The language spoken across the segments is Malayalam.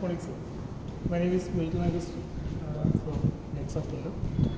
Morning, sir. My name is Milton Agus uh, from Nexaf London.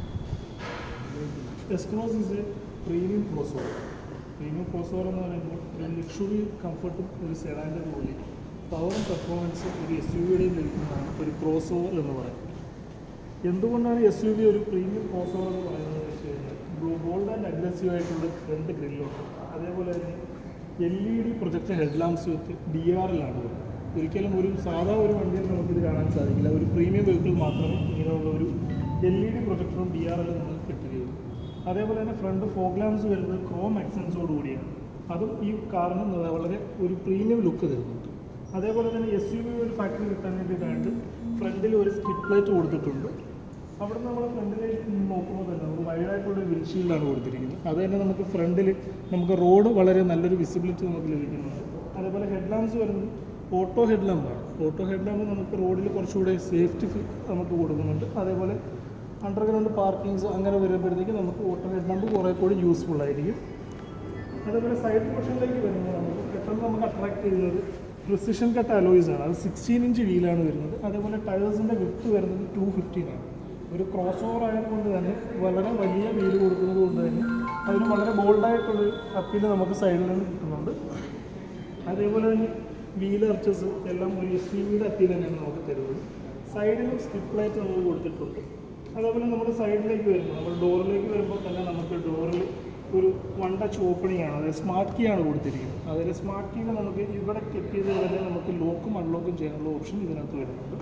S-Cross is a premium crossover. Premium crossover എന്ന് പറയുമ്പോൾ ഒരു ലക്ഷറി കംഫർട്ടും ഒരു സെഡാൻ്റെ റോളിൽ പവറും പെർഫോമൻസും ഒരു എസ് യു വിയുടെയും ലഭിക്കുന്നതാണ് ഒരു ക്രോസ് ഓവർ എന്ന് പറയുന്നത് എന്തുകൊണ്ടാണ് എസ് യു വി ഒരു പ്രീമിയം ക്രോസ് ഓവർ എന്ന് പറയുന്നത് വെച്ച് കഴിഞ്ഞാൽ ബോൾഡ് ആൻഡ് അഗ്രസീവ് ആയിട്ടുള്ള ഫ്രണ്ട് ഗ്രില്ലുണ്ട് അതേപോലെ തന്നെ L E D projector head lamps with D ആറിലാണ് വരുന്നത് ഒരിക്കലും ഒരു സാധാ ഒരു വണ്ടിയിൽ നമുക്കിത് കാണാൻ സാധിക്കില്ല ഒരു പ്രീമിയം വെഹിക്കിൾ മാത്രമേ ഇങ്ങനെയുള്ള ഒരു എൽ ഇ ഡി പ്രൊജക്ടറും ഡി ആർ എല്ലും നിങ്ങൾക്ക് കിട്ടുകയുള്ളൂ അതേപോലെ തന്നെ ഫ്രണ്ട് ഫോഗ് ലാംപ്സ് വരുന്നത് ക്രോം എക്സൻസോട് കൂടിയാണ് അതും ഈ കാറിന് ന- വളരെ ഒരു പ്രീമിയം ലുക്ക് തരുന്നുണ്ട് അതേപോലെ തന്നെ എസ് യു വി ഒരു ഫാക്ടറി കിട്ടാൻ വേണ്ടിയിട്ടായിട്ട് ഫ്രണ്ടിൽ ഒരു സ്കിറ്റ് പ്ലേറ്റ് കൊടുത്തിട്ടുണ്ട് അവിടെ നമ്മൾ ഫ്രണ്ടിലേക്ക് നോക്കുമ്പോൾ തന്നെ നമുക്ക് വൈഡായിട്ടുള്ള ഒരു വിൻഷീൽഡാണ് കൊടുത്തിരിക്കുന്നത് അത് തന്നെ നമുക്ക് ഫ്രണ്ടിൽ നമുക്ക് റോഡ് വളരെ നല്ലൊരു വിസിബിലിറ്റി നമുക്ക് ലഭിക്കുന്നുണ്ട് അതേപോലെ ഹെഡ് ലാമ്പ്സ് വരുന്നത് ഓട്ടോ ഹെഡ് ലാമ്പാണ് ഓട്ടോ ഹെഡ് ലാമ്പ് നമുക്ക് റോഡിൽ കുറച്ചുകൂടെ സേഫ്റ്റി നമുക്ക് കൊടുക്കുന്നുണ്ട് അതേപോലെ അണ്ടർഗ്രൗണ്ട് പാർക്കിങ്സ് അങ്ങനെ വരുമ്പോഴത്തേക്ക് നമുക്ക് ഓട്ടോ ഹെഡ് ലാമ്പ് കുറേ കൂടി യൂസ്ഫുൾ ആയിരിക്കും അതേപോലെ സൈഡ് പോർഷനിലേക്ക് വരുമ്പോൾ നമുക്ക് പെട്ടെന്ന് നമുക്ക് അട്രാക്ട് ചെയ്യുന്നത് പ്രിസിഷൻ കട്ട് അലോയ്സ് ആണ് അത് സിക്സ്റ്റീൻ ഇഞ്ച് വീലാണ് വരുന്നത് അതേപോലെ ടയേഴ്സിൻ്റെ വിട്ട് വരുന്നത് ടു ഫിഫ്റ്റീൻ ആണ് ഒരു ക്രോസ് ഓവർ ആയതുകൊണ്ട് തന്നെ വളരെ വലിയ വീല് കൊടുക്കുന്നത് കൊണ്ട് തന്നെ അതിന് വളരെ ബോൾഡായിട്ടുള്ളൊരു അപ്പീൽ നമുക്ക് സൈഡിൽ നിന്ന് കിട്ടുന്നുണ്ട് അതേപോലെ തന്നെ വീൽ അർച്ചസ് എല്ലാം ഒരു എസ് യു വിയുടെ അപ്പീൽ തന്നെയാണ് നമുക്ക് തരുന്നത് സൈഡിലും സ്കിപ്പ് ലൈറ്റ് നമ്മൾ കൊടുത്തിട്ടുണ്ട് അതേപോലെ നമ്മുടെ സൈഡിലേക്ക് വരുമ്പോൾ നമ്മൾ ഡോറിലേക്ക് വരുമ്പോൾ തന്നെ നമുക്ക് ഡോറിൽ ഒരു വൺ ടച്ച് ഓപ്പണിംഗ് ആണ് അതായത് സ്മാർട്ട് കീ ആണ് കൊടുത്തിരിക്കുന്നത് അതായത് സ്മാർട്ട് കീയിൽ നമുക്ക് ഇവിടെ ക്ലിക്ക് ചെയ്ത് തന്നെ നമുക്ക് ലോക്കും അൺലോക്കും ചെയ്യാനുള്ള ഓപ്ഷൻ ഇതിനകത്ത് വരുന്നുണ്ട്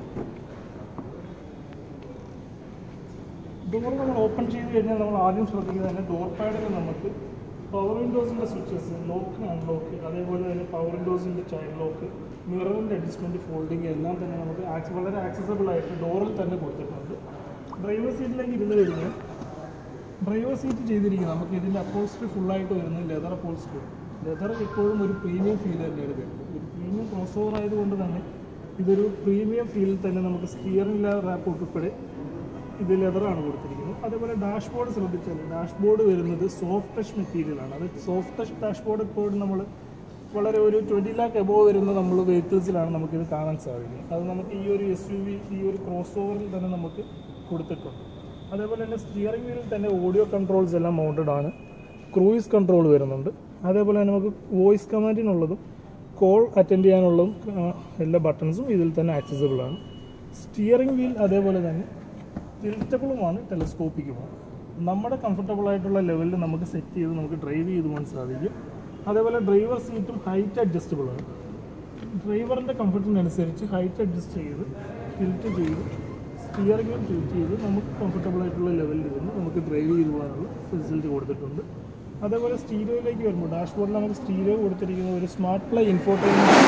ഡോർ നമ്മൾ ഓപ്പൺ ചെയ്ത് കഴിഞ്ഞാൽ നമ്മൾ ആദ്യം ശ്രദ്ധിക്കുന്നത് തന്നെ ഡോർ പാഡിൽ നമുക്ക് പവർ വിൻഡോസിൻ്റെ സ്വിച്ചസ് ലോക്ക് അൺലോക്ക് അതേപോലെ തന്നെ പവർ വിൻഡോസിൻ്റെ ചൈൽഡ് ലോക്ക് മിററിൻ്റെ അഡ്ജസ്റ്റ്മെൻറ്റ് ഫോൾഡിങ് എല്ലാം തന്നെ നമുക്ക് ആക്സ് വളരെ ആക്സസബിൾ ആയിട്ട് ഡോറിൽ തന്നെ കൊടുത്തിട്ടുണ്ട് ഡ്രൈവർ സീറ്റിലേക്ക് ഇരുന്ന് കഴിഞ്ഞാൽ ഡ്രൈവർ സീറ്റ് ചെയ്തിരിക്കുന്നത് നമുക്ക് ഇതിൻ്റെ അപ്പോൾസ്ട്രി ഫുള്ളായിട്ട് വരുന്നത് ലെതർ അപ്പോൾസ്ട്രി ലെതർ എപ്പോഴും ഒരു പ്രീമിയം ഫീൽ തന്നെയാണ് തരുന്നത് ഒരു പ്രീമിയം ക്രോസ് ഓവർ ആയതുകൊണ്ട് തന്നെ ഇതൊരു പ്രീമിയം ഫീലിൽ തന്നെ നമുക്ക് സ്റ്റിയറിംഗ് റാപ്പ് ഉൾപ്പെടെ ഇത് ലെതറാണ് കൊടുത്തിരിക്കുന്നത് അതേപോലെ ഡാഷ്ബോർഡ് ശ്രദ്ധിച്ചാൽ ഡാഷ്ബോർഡ് വരുന്നത് സോഫ്റ്റ് ടച്ച് മെറ്റീരിയലാണ് അത് സോഫ്റ്റ് ടച്ച് ഡാഷ്ബോർഡ് എപ്പോഴും നമ്മൾ വളരെ ഒരു ട്വൻറ്റി ലാക്ക് എബോവ് വരുന്ന നമ്മൾ വെഹിക്കിൾസിലാണ് നമുക്കിത് കാണാൻ സാധിക്കുന്നത് അത് നമുക്ക് ഈ ഒരു എസ് യു വി ഈ ഒരു ക്രോസ് ഓവറിൽ തന്നെ നമുക്ക് കൊടുത്തിട്ടുണ്ട് അതേപോലെ തന്നെ സ്റ്റിയറിംഗ് വീലിൽ തന്നെ ഓഡിയോ കൺട്രോൾസ് എല്ലാം മൗണ്ടഡ് ആണ് ക്രൂയിസ് കൺട്രോൾ വരുന്നുണ്ട് അതേപോലെ തന്നെ നമുക്ക് വോയിസ് കമാൻഡിനുള്ളതും കോൾ അറ്റൻഡ് ചെയ്യാനുള്ളതും ആ, എല്ലാ ബട്ടൺസും ഇതിൽ തന്നെ ആക്സസിബിൾ ആണ് സ്റ്റിയറിംഗ് വീൽ അതേപോലെ തന്നെ തിൽറ്റബിളുമാണ് ടെലസ്കോപ്പിക്കുമാണ് നമ്മുടെ കംഫർട്ടബിൾ ആയിട്ടുള്ള ലെവലിൽ നമുക്ക് സെറ്റ് ചെയ്ത് നമുക്ക് ഡ്രൈവ് ചെയ്ത് പോകാൻ സാധിക്കും അതേപോലെ ഡ്രൈവർ സീറ്റും ഹൈറ്റ് അഡ്ജസ്റ്റബിൾ ആണ് ഡ്രൈവറിൻ്റെ കംഫർട്ടിനനുസരിച്ച് ഹൈറ്റ് അഡ്ജസ്റ്റ് ചെയ്ത് ടിൽറ്റ് ചെയ്ത് സ്റ്റിയറിംഗ് ടിൽറ്റ് ചെയ്ത് നമുക്ക് കംഫർട്ടബിൾ ആയിട്ടുള്ള ലെവലിൽ ഇരുന്ന് നമുക്ക് ഡ്രൈവ് ചെയ്ത് പോകാനുള്ള ഫെസിലിറ്റി കൊടുത്തിട്ടുണ്ട് അതേപോലെ സ്റ്റീരിയോയിലേക്ക് വരുമ്പോൾ ഡാഷ്ബോർഡിൽ നമുക്ക് സ്റ്റീരിയോ കൊടുത്തിരിക്കുന്ന ഒരു സ്മാർട്ട് പ്ലേ ഇൻഫോർട്ടൈൻമെൻറ്റ്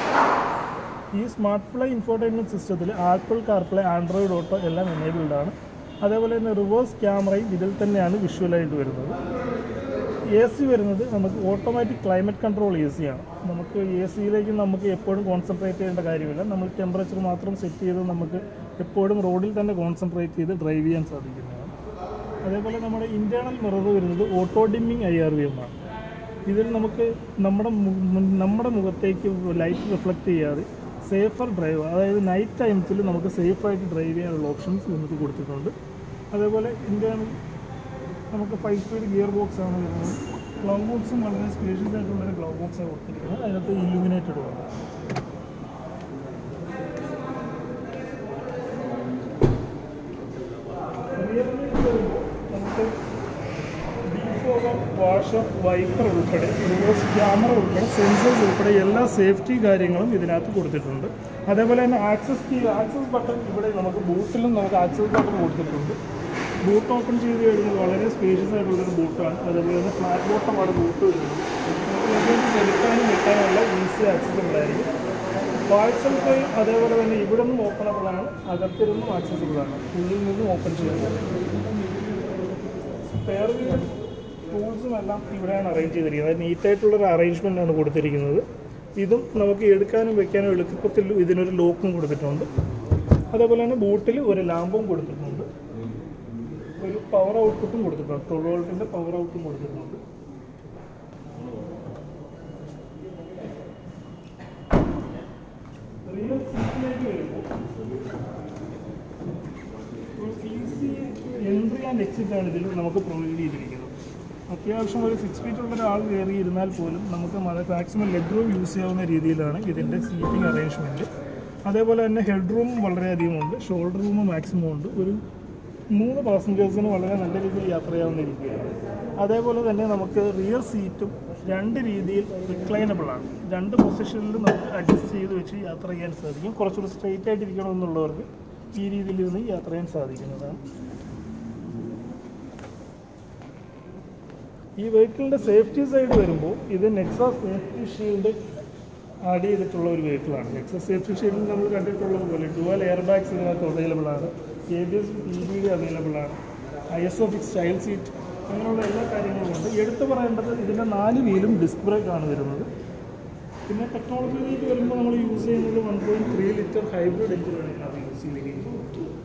ഈ സ്മാർട്ട് പ്ലേ ഇൻഫോർടൈൻമെൻറ്റ് സിസ്റ്റത്തിൽ ആപ്പിൾ കാർപ്ലേ ആൻഡ്രോയിഡ് ഓട്ടോ എല്ലാം എനേബിൾഡ് ആണ് അതേപോലെ തന്നെ റിവേഴ്സ് ക്യാമറയും ഇതിൽ തന്നെയാണ് വിഷ്വലായിട്ട് വരുന്നത് എ സി വരുന്നത് നമുക്ക് automatic climate control A C ആണ് നമുക്ക് എ സിയിലേക്ക് നമുക്ക് എപ്പോഴും കോൺസെൻട്രേറ്റ് ചെയ്യേണ്ട കാര്യമില്ല നമ്മൾ ടെമ്പറേച്ചർ മാത്രം സെറ്റ് ചെയ്ത് നമുക്ക് എപ്പോഴും റോഡിൽ തന്നെ കോൺസെൻട്രേറ്റ് ചെയ്ത് ഡ്രൈവ് ചെയ്യാൻ സാധിക്കുന്നതാണ് അതേപോലെ നമ്മുടെ ഇൻറ്റേർണൽ മിറർ വരുന്നത് auto dimming I R V M ആണ് ഇതിൽ നമുക്ക് നമ്മുടെ മു- മുൻ- നമ്മുടെ മുഖത്തേക്ക് ലൈറ്റ് റിഫ്ലക്റ്റ് ചെയ്യാതെ സേഫർ ഡ്രൈവ് അതായത് നൈറ്റ് ടൈംസിൽ നമുക്ക് സേഫായിട്ട് ഡ്രൈവ് ചെയ്യാനുള്ള ഓപ്ഷൻസ് നമുക്ക് കൊടുത്തിട്ടുണ്ട് അതേപോലെ ഇന്ത്യൻ നമുക്ക് ഫൈവ് സ്പീഡ് ഗിയർ ബോക്സ് ആണ് വരുന്നത് ഗ്ലൗ ബോക്സും വളരെ സ്പേഷ്യസ് ആയിട്ടുള്ള ഒരു ഗ്ലൗ ബോക്സാണ് കൊടുത്തിരിക്കുന്നത് അതിനകത്ത് ഇല്ലുമിനേറ്റഡ് ആണ് റിയറിലേക്ക് വരുമ്പോൾ നമുക്ക് ഡിഫോഗർ വാഷർ വൈപ്പർ ഉൾപ്പെടെ റിവേഴ്സ് ക്യാമറ ഉൾപ്പെടെ സെൻസേഴ്സ് ഉൾപ്പെടെ എല്ലാ സേഫ്റ്റി കാര്യങ്ങളും ഇതിനകത്ത് കൊടുത്തിട്ടുണ്ട് അതേപോലെ തന്നെ ആക്സസ് കീ ആക്സസ് ബട്ടൺ ഇവിടെ നമുക്ക് ബൂട്ടിലും നമുക്ക് ആക്സസ് ബട്ടൺ കൊടുത്തിട്ടുണ്ട് ബൂട്ട് ഓപ്പൺ ചെയ്ത് കഴിഞ്ഞാൽ വളരെ സ്പേഷ്യസ് ആയിട്ടുള്ളൊരു ബൂട്ടാണ് അതേപോലെ തന്നെ ഫ്ലാറ്റ് ബോട്ടമാണ് ബൂട്ട് വരുന്നത് നമുക്ക് ലഗേജ് എടുക്കാനും വെക്കാനുള്ള ഈസി ആക്സസിബിൾ ആയിരിക്കും പാഴ്സൽ ഫ്രൈ അതേപോലെ തന്നെ ഇവിടെ നിന്നും ഓപ്പണബിൾ ആണ് അകത്തിരുന്നും ആക്സസിബിൾ ആണ് ഉള്ളിൽ നിന്നും ഓപ്പൺ ചെയ്യാൻ സ്പെയർ വീലും ടൂൾസും എല്ലാം ഇവിടെയാണ് അറേഞ്ച് ചെയ്തിരിക്കുന്നത് നീറ്റായിട്ടുള്ളൊരു അറേഞ്ച്മെൻ്റ് ആണ് കൊടുത്തിരിക്കുന്നത് ഇതും നമുക്ക് എടുക്കാനും വെക്കാനും എളുപ്പത്തിൽ ഇതിനൊരു ലോക്കും കൊടുത്തിട്ടുണ്ട് അതേപോലെ തന്നെ ബൂട്ടിൽ ഒരു ലാമ്പും കൊടുത്തിട്ടുണ്ട് ഒരു പവർ ഔട്ട്പുട്ടും കൊടുത്തിട്ടുണ്ട് ട്വൽവ് വോൾട്ടിൻ്റെ പവർ ഔട്ടും കൊടുത്തിട്ടുണ്ട് റിയൽ സീറ്റിലേക്ക് വരുമ്പോൾ ഈസി എൻട്രി ആൻഡ് എക്സിറ്റ് ആണ് ഇതിൽ നമുക്ക് പ്രൊവൈഡ് ചെയ്തിരിക്കുന്നത് അത്യാവശ്യം ഒരു സിക്സ് ഫീറ്റ് ഉള്ള ഒരാൾ കയറി ഇരുന്നാൽ പോലും നമുക്ക് മാക്സിമം ലെഗ് റൂം യൂസ് ചെയ്യാവുന്ന രീതിയിലാണ് ഇതിൻ്റെ സീറ്റിംഗ് അറേഞ്ച്മെൻറ്റ് അതേപോലെ തന്നെ ഹെഡ് റൂം വളരെയധികം ഉണ്ട് ഷോൾഡർ റൂം മാക്സിമം ഉണ്ട് ഒരു മൂന്ന് പാസഞ്ചേഴ്സിന് വളരെ നല്ല രീതിയിൽ യാത്ര ചെയ്യാവുന്ന രീതിയിലാണ് അതേപോലെ തന്നെ നമുക്ക് റിയർ സീറ്റും രണ്ട് രീതിയിൽ റിക്ലൈനബിൾ ആണ് രണ്ട് പൊസിഷനിൽ നമുക്ക് അഡ്ജസ്റ്റ് ചെയ്ത് വെച്ച് യാത്ര ചെയ്യാൻ സാധിക്കും കുറച്ചുകൂടി സ്ട്രെയിറ്റ് ആയിട്ട് ഇരിക്കണമെന്നുള്ളവർക്ക് ഈ രീതിയിൽ ഇരുന്ന് യാത്ര ചെയ്യാൻ സാധിക്കുന്നതാണ് ഈ വെഹിക്കിളിൻ്റെ സേഫ്റ്റി സൈഡ് വരുമ്പോൾ ഇത് നെക്സ സേഫ്റ്റി ഷീൽഡ് ആഡ് ചെയ്തിട്ടുള്ള ഒരു വെഹിക്കിളാണ് നെക്സ സേഫ്റ്റി ഷീൽഡ് നമ്മൾ കണ്ടിട്ടുള്ളത് പോലെ ഡുവൽ എയർ ബാഗ്സ് ഇതിനകത്ത് അവൈലബിൾ ആണ് A B S P B D available ആണ് I S O fix child seat അങ്ങനെയുള്ള എല്ലാ കാര്യങ്ങളും ഉണ്ട് എടുത്തു പറയേണ്ടത് ഇതിൻ്റെ നാല് വീലും ഡിസ്ക് ബ്രേക്ക് ആണ് വരുന്നത് പിന്നെ ടെക്നോളജിയിലേക്ക് വരുമ്പോൾ നമ്മൾ യൂസ് ചെയ്യുന്നത് one point three litre hybrid എഞ്ചിനാണ് ഇതിനകത്ത് യൂസ് ചെയ്തിരിക്കുന്നത്